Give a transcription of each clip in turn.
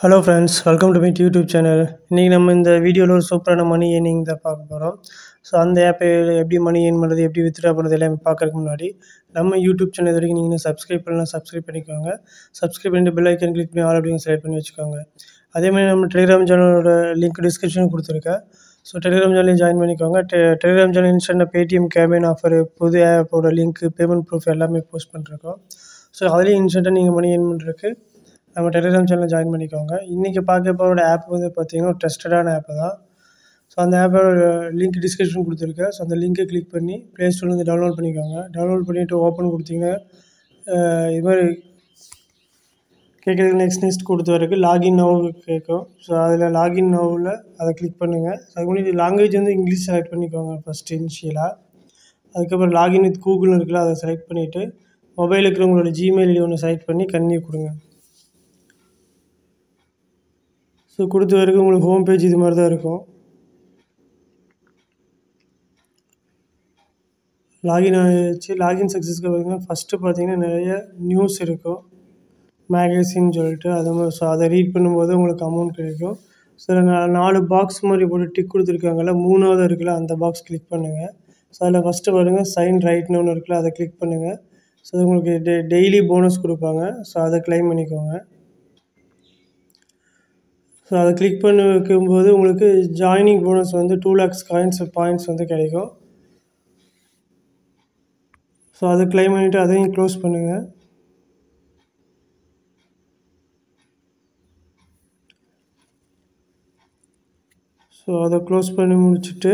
hello friends welcome to meet YouTube channel இன்றைக்கி நம்ம இந்த வீடியோவில் ஒரு சூப்பரான மணி ஏர்னிங் தான் பார்க்க போகிறோம் ஸோ அந்த ஆப்பை எப்படி மணி ஏர்ன் பண்ணுறது எப்படி வித்ட்ரா பண்ணுறது எல்லாமே பார்க்கறதுக்கு முன்னாடி நம்ம யூடியூப் சேனல் இது வரைக்கும் நீங்கள் இன்னும் சப்ஸ்கிரைப் பண்ணலாம் சப்ஸ்கிரைப் பண்ணிக்கோங்க சப்ஸ்கிரைப் பண்ணிட்டு பெல் ஐக்கன் கிளிக் பண்ணி ஆல் அப்படிங்க செலக்ட் பண்ணி வச்சுக்கோங்க அதே மாதிரி நம்ம டெலிகிராம் சேனலோட லிங்க் டிஸ்கிரிப்ஷன் கொடுத்துருக்கேன் ஸோ டெலிகிராம் சேனலையும் ஜாயின் பண்ணிக்கோங்க டெ டெலிகிராம் சேனல் இன்ஸ்டன்ட் பேடிஎம் கேபின் ஆஃபர் புது ஆப்போட லிங்க் பேமெண்ட் ப்ரூஃப் எல்லாமே போஸ்ட் பண்ணிருக்கோம் ஸோ அதுலேயும் இன்ஸ்டண்ட்டாக நீங்கள் மணி ஏர்ன் பண்ணுறதுக்கு நம்ம டெலிகிராம் சேனலில் ஜாயின் பண்ணிக்கோங்க இன்றைக்கி பார்க்க போகிற ஆப் வந்து பார்த்திங்கன்னா ஒரு ட்ரஸ்டடான ஆப்பு தான் ஸோ அந்த ஆப்போட லிங்க் டிஸ்கிரிப்ஷன் கொடுத்துருக்கேன் ஸோ அந்த லிங்கை கிளிக் பண்ணி ப்ளே ஸ்டோர்லேருந்து டவுன்லோட் பண்ணிக்கோங்க டவுன்லோட் பண்ணிவிட்டு ஓப்பன் கொடுத்தீங்கன்னா அஹ் இது மாதிரி கேட்குறதுக்கு நெக்ஸ்ட் நெக்ஸ்ட் கொடுத்த வரைக்கும் லாகின் நவ் கேட்கும் ஸோ அதில் லாகின் நவ்வில் அதை கிளிக் பண்ணுங்கள் அதுக்கு முன்னாடி லாங்குவேஜ் வந்து இங்கிலீஷ் செலக்ட் பண்ணிக்கோங்க ஃபஸ்ட்டு இனிஷியலாக அதுக்கப்புறம் லாகின் வித் கூகுள் இருக்குல்ல அதை செலக்ட் பண்ணிவிட்டு மொபைல் இருக்கிறவங்களோட ஜிமெயில் ஐடி ஒன்று செலக்ட் பண்ணி கன்னியூ கொடுங்க ஸோ கொடுத்த வரைக்கும் உங்களுக்கு ஹோம் பேஜ் இது மாதிரி தான் இருக்கும் லாகின் ஆகிடுச்சு லாகின் சக்ஸஸ்க்கு பார்த்தீங்கன்னா ஃபஸ்ட்டு பார்த்தீங்கன்னா நிறைய நியூஸ் இருக்கும் மேகசின் சொல்லிட்டு அது மாதிரி ஸோ அதை ரீட் பண்ணும்போது உங்களுக்கு அமௌண்ட் கிடைக்கும் ஸோ நான் நாலு பாக்ஸ் மாதிரி போட்டு டிக் கொடுத்துருக்காங்கல்ல மூணாவது இருக்குல்ல அந்த பாக்ஸ் கிளிக் பண்ணுங்கள் ஸோ அதில் ஃபஸ்ட்டு பாருங்கள் சைன் ரைட்னு ஒன்று இருக்குல்ல அதை கிளிக் பண்ணுங்கள் ஸோ உங்களுக்கு டெ டெய்லி போனஸ் கொடுப்பாங்க ஸோ அதை க்ளைம் பண்ணிக்கோங்க ஸோ அதை கிளிக் பண்ணி வைக்கும்போது உங்களுக்கு ஜாயினிங் போனஸ் வந்து டூ லேக்ஸ் காயின்ஸ் பாயிண்ட்ஸ் வந்து கிடைக்கும் ஸோ அதை க்ளைம் பண்ணிவிட்டு அதையும் க்ளோஸ் பண்ணுங்கள் ஸோ அதை க்ளோஸ் பண்ணி முடிச்சுட்டு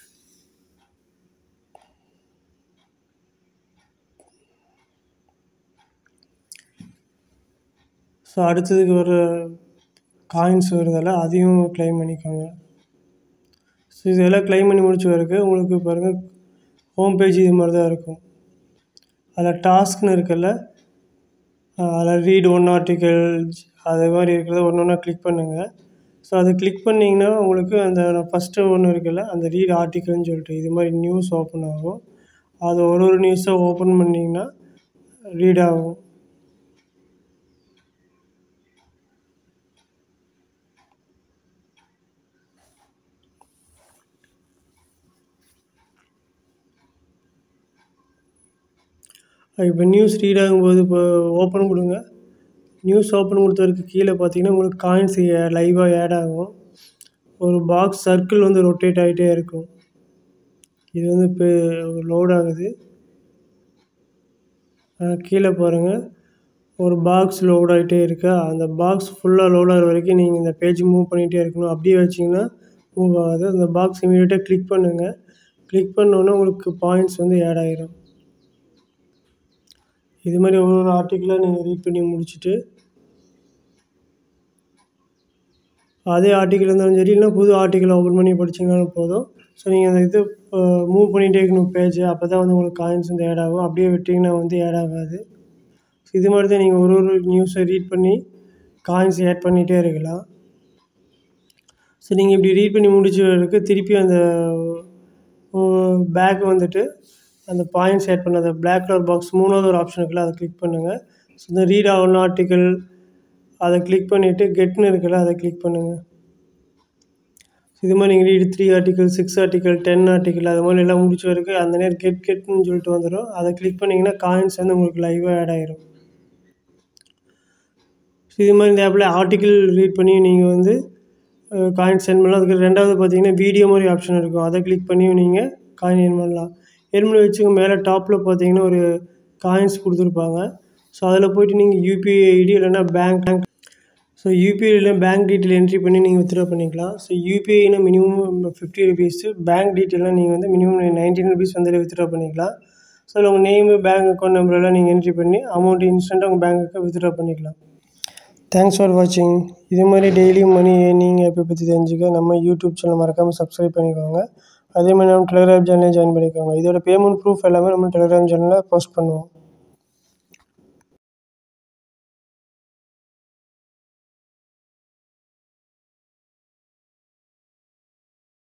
ஸோ அடுத்ததுக்கு வர காயின்ஸ் வருதில்ல அதையும் க்ளைம் பண்ணிக்கோங்க ஸோ இதெல்லாம் க்ளைம் பண்ணி முடிச்ச வரைக்கும் உங்களுக்கு பாருங்கள் ஹோம் பேஜ் இது மாதிரி தான் இருக்கும் அதில் டாஸ்க்னு இருக்குல்ல அதில் ரீட் ஒன் ஆர்டிக்கல் அது மாதிரி இருக்கிறத ஒன்று ஒன்றா கிளிக் பண்ணுங்கள் ஸோ அதை கிளிக் பண்ணிங்கன்னா உங்களுக்கு அந்த ஃபஸ்ட்டு ஒன்று இருக்குல்ல அந்த ரீட் ஆர்டிக்கல்னு சொல்லிட்டு இது மாதிரி நியூஸ் ஓப்பன் ஆகும் அது ஒரு ஒரு நியூஸாக ஓப்பன் பண்ணிங்கன்னா ரீட் ஆகும் இப்போ நியூஸ் ரீட் ஆகும்போது இப்போ ஓப்பன் கொடுங்க நியூஸ் ஓப்பன் கொடுத்தவருக்கு கீழே பார்த்தீங்கன்னா உங்களுக்கு காயின்ஸ் லைவாக ஆட் ஆகும் ஒரு பாக்ஸ் சர்க்கிள் வந்து ரொட்டேட் ஆகிட்டே இருக்கும் இது வந்து இப்போ லோட் ஆகுது கீழே பாருங்கள் ஒரு பாக்ஸ் லோட் ஆகிட்டே இருக்கா அந்த பாக்ஸ் ஃபுல்லாக லோட் ஆகிற வரைக்கும் நீங்கள் இந்த பேஜ் மூவ் பண்ணிகிட்டே இருக்கணும் அப்படியே வச்சிங்கன்னா மூவ் ஆகாது அந்த பாக்ஸ் இமீடியட்டாக கிளிக் பண்ணுங்கள் கிளிக் பண்ணோன்னே உங்களுக்கு பாயிண்ட்ஸ் வந்து ஆட் ஆகிரும் இது மாதிரி ஒரு ஒரு ஆர்டிக்கிளாக நீங்கள் ரீட் பண்ணி முடிச்சுட்டு அதே ஆர்டிக்கிள் இருந்தாலும் சரி இல்லைனா புது ஆர்டிக்கிள் ஓப்பன் பண்ணி படிச்சிங்கனாலும் போதும் ஸோ நீங்கள் அந்த இது மூவ் பண்ணிகிட்டே இருக்கணும் பேஜை அப்போ தான் வந்து உங்களுக்கு காயின்ஸ் வந்து ஆட் ஆகும் அப்படியே விட்டிங்கன்னா வந்து ஆட் ஆகாது ஸோ இது மாதிரி தான் நீங்கள் ஒரு ஒரு நியூஸை ரீட் பண்ணி காயின்ஸ் ஆட் பண்ணிகிட்டே இருக்கலாம் ஸோ நீங்கள் இப்படி ரீட் பண்ணி முடிச்சவருக்கு திருப்பி அந்த பேக் வந்துட்டு அந்த பாயிண்ட்ஸ் ஆட் பண்ண அந்த பிளாக் கலர் பாக்ஸ் மூணாவது ஒரு ஆப்ஷன் இருக்குல்ல அதை கிளிக் பண்ணுங்கள் ஸோ இந்த ரீட் ஆகணும் ஆர்டிக்கல் அதை கிளிக் பண்ணிவிட்டு கெட்னு இருக்குல்ல அதை கிளிக் பண்ணுங்கள் இது மாதிரி நீங்கள் read three article six article ten article அது மாதிரி எல்லாம் முடிச்ச வரைக்கும் அந்த நேரம் கெட் கெட்னு சொல்லிட்டு வந்துடும் அதை கிளிக் பண்ணிங்கன்னா காயின்ஸ் வந்து உங்களுக்கு லைவாக ஆட் ஆகிரும் ஸோ இது மாதிரி இந்த ஆப்பில் ஆர்டிக்கல் ரீட் பண்ணி நீங்கள் வந்து காயின் சென்ட் பண்ணலாம் அதுக்கு ரெண்டாவது பார்த்தீங்கன்னா வீடியோ மாதிரி ஆப்ஷன் இருக்கும் அதை கிளிக் பண்ணி நீங்கள் காயின் ஏர்ன் பண்ணலாம் ஏர்ன் பண்ணி வச்சுங்க மேலே டாப்பில் பார்த்தீங்கன்னா ஒரு காயின்ஸ் கொடுத்துருப்பாங்க ஸோ அதில் போய்ட்டு நீங்கள் யூபிஐ ஐடி இல்லைன்னா பேங்க் பேங்க் ஸோ யூபிஐயில் பேங்க் டீட்டெயில் என்ட்ரி பண்ணி நீங்கள் வித்ட்ரா பண்ணிக்கலாம் ஸோ யூபிஐனா மினிமம் ஃபிஃப்டி ருபீஸு பேங்க் டீட்டெயிலாம் நீங்கள் வந்து மினிமம் நைன்டீன் ருபீஸ் வந்து வித்ட்ரா பண்ணிக்கலாம் ஸோ அதில் உங்கள் நேமு பேங்க் அக்கௌண்ட் நம்பரெல்லாம் நீங்கள் என்ட்ரி பண்ணி அமௌண்ட் இன்ஸ்டண்ட்டாக உங்கள் பேங்க்குக்கு வித்ட்ரா பண்ணிக்கலாம் தேங்க்ஸ் ஃபார் வாட்சிங் இது மாதிரி டெய்லி மணி ஏர்னிங் ஆப்பை பற்றி தெரிஞ்சுக்க நம்ம யூடியூப் சேனல் மறக்காமல் சப்ஸ்கிரைப் பண்ணிக்கோங்க அதே மாதிரி நம்ம டெலிகிராம் சேனலே ஜாயின் பண்ணிக்கோங்க இதோட பேமெண்ட் ப்ரூஃப் எல்லாமே நம்ம டெலிகிராம் சேனலில் போஸ்ட் பண்ணுவோம்